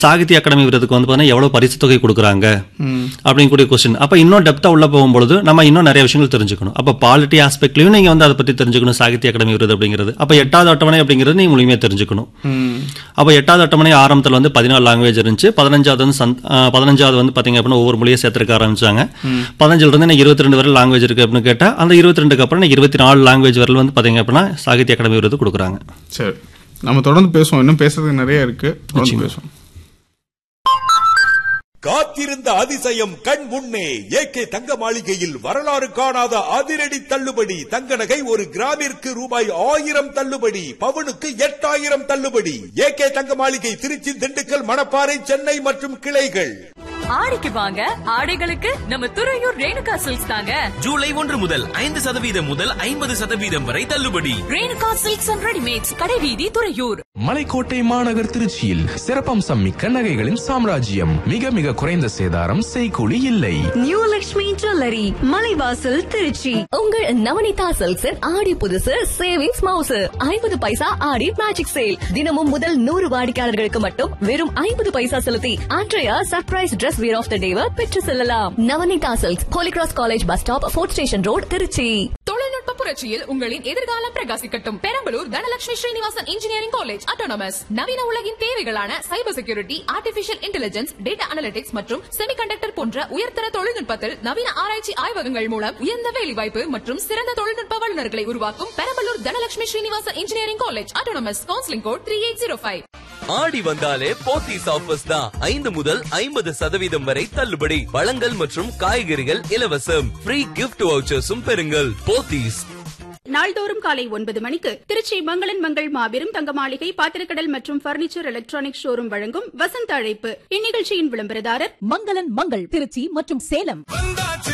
Sahitya academy விருதுக்கு வந்து பார்த்தீங்கன்னா எவ்வளவு பரிசு தொகை கொடுக்குறாங்க ம் அப்படின்னு கூடிய கொஸ்டின் அப்போ இன்னும் டெப்த்தாக உள்ள போகும்பொழுது நம்ம இன்னும் நிறைய விஷயங்கள் தெரிஞ்சுக்கணும் அப்போ பாலிட்டி ஆஸ்பெக்ட்லையும் நீங்கள் வந்து அதை பற்றி தெரிஞ்சுக்கணும் சாகித்ய அகாடமி விருது அப்படிங்கிறது அப்போ எட்டாவது அட்டவணை அப்படிங்கிறது நீங்கள் முழுமையாக தெரிஞ்சுக்கணும் ம் அப்போ எட்டாவது அட்டவணை ஆரம்பத்தில் வந்து பதினாலு லாங்குவேஜ் இருந்துச்சு பதினஞ்சாவது வந்து சந்த் ஆ, பதினஞ்சாவது வந்து பார்த்தீங்க அப்படின்னா ஒவ்வொரு மொழியை சேர்த்துக்க ஆரம்பிச்சாங்க பதினஞ்சுல இருந்து எனக்கு இருபத்தி ரெண்டு வரை லாங்குவேஜ் இருக்கு அப்படின்னு கேட்டால் அந்த இருபத்தி ரெண்டுக்கு அப்புறம் எனக்கு இருபத்தி நாலு லாங்குவேஜ் வரல வந்து பார்த்தீங்க அப்படின்னா சாகித்ய அகாடமி விருது கொடுக்குறாங்க சரி நம்ம தொடர்ந்து பேசுவோம் இன்னும் பேசுறதுக்கு நிறைய இருக்கு தொடர்ந்து பேசுவோம் காத்திருந்த அதிசயம் கண் முன்னே ஏகே தங்க மாளிகையில் வரலாறு காணாத அதிரடி தள்ளுபடி தங்க நகை ஒரு கிராமிற்கு ரூபாய் ஆயிரம் தள்ளுபடி பவுனுக்கு எட்டாயிரம் தள்ளுபடி ஏகே தங்க மாளிகை திருச்சி திண்டுக்கல் மணப்பாறை சென்னை மற்றும் கிளைகள் ஆடிக்கு வாங்க ஆடைகளுக்கு நம்ம துறையூர் ரேணுகா சில்க்ஸ் தாங்க ஜூலை ஒன்று முதல் ஐந்து சதவீதம் முதல் ஐம்பது சதவீதம் வரை தள்ளுபடி ரேணுகா சில்க்ஸ் அண்ட் ரெடிமேட்ஸ் கடைவீதி துறையூர் மலைக்கோட்டை மாநகர் திருச்சியில் சிறப்பம்சம் மிக்க நகைகளின் சாம்ராஜ்யம் மிக மிக குறைந்த சேதாரம் செய்கூலி இல்லை நியூ லக்ஷ்மி ஜுவல்லரி மலைவாசல் திருச்சி உங்கள் நவனிதா சில்க்ஸ் ஆடி புதுசு சேவிங்ஸ் மவுசு ஐம்பது பைசா ஆடி மேஜிக் சேல் தினமும் முதல் நூறு வாடிக்கையாளர்களுக்கு மட்டும் வெறும் ஐம்பது பைசா செலுத்தி அன்றைய surprise Dress wear off the டேவை பெற்று செல்லலாம் Navanitha silks holy cross college bus stop fort station road Trichy தொழில்நுட்ப புரட்சியில் உங்களின் எதிர்காலம் பிரகாசிக்கட்டும் Perambalur Dhanalakshmi Srinivasan engineering college autonomous நவீன உலகின் தேவைகளான cyber security artificial intelligence data analytics மற்றும் செமிகண்டக்டர் போன்ற உயர்தர தொழில்நுட்பத்தில் நவீன ஆராய்ச்சி ஆய்வகங்கள் மூலம் உயர்ந்த வேலைவாய்ப்பு மற்றும் சிறந்த தொழில்நுட்ப வல்லுநர்களை உருவாக்கும் Perambalur Dhanalakshmi Srinivasan engineering college autonomous counselling code three eight zero five ஆடி வந்தாலே போத்தீஸ் ஆஃபர்ஸ் தான் ஐந்து முதல் ஐம்பது சதவீதம் வரை தள்ளுபடி பழங்கள் மற்றும் காய்கறிகள் இலவசம் ஃப்ரீ கிஃப்ட் வவுச்சர்ஸும் பெறுங்கள் போத்தீஸ் நாள்தோறும் காலை ஒன்பது மணிக்கு திருச்சி மங்களன் மங்கள் மாபெரும் தங்க மாளிகை பாத்திரக்கடல் மற்றும் பர்னிச்சர் எலக்ட்ரானிக் ஷோரூம் வழங்கும் வசந்த அழைப்பு இந்நிகழ்ச்சியின் விளம்பரதாரர் மங்களன் மங்கள் திருச்சி மற்றும் சேலம் வந்தாச்சு